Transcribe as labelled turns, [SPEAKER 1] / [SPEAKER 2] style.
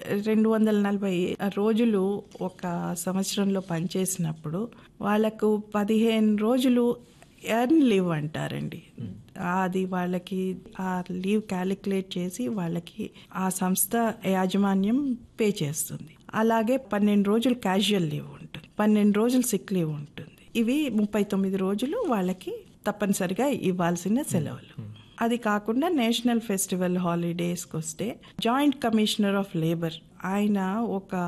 [SPEAKER 1] రెండు వందల నలభై రోజులు ఒక సంవత్సరంలో పనిచేసినప్పుడు వాళ్ళకు పదిహేను రోజులు ఎర్న్ లీవ్ అంటారండి అది వాళ్ళకి ఆ లీవ్ క్యాలిక్యులేట్ చేసి వాళ్ళకి ఆ సంస్థ యాజమాన్యం పే చేస్తుంది అలాగే పన్నెండు రోజులు క్యాజువల్ లీవ్ ఉంటుంది పన్నెండు రోజులు సిక్ లీవ్ ఉంటుంది ఇవి ముప్పై తొమ్మిది రోజులు వాళ్ళకి తప్పనిసరిగా ఇవ్వాల్సిన సెలవులు అది కాకుండా నేషనల్ ఫెస్టివల్ హాలిడేస్కి వస్తే జాయింట్ కమిషనర్ ఆఫ్ లేబర్ ఆయన ఒక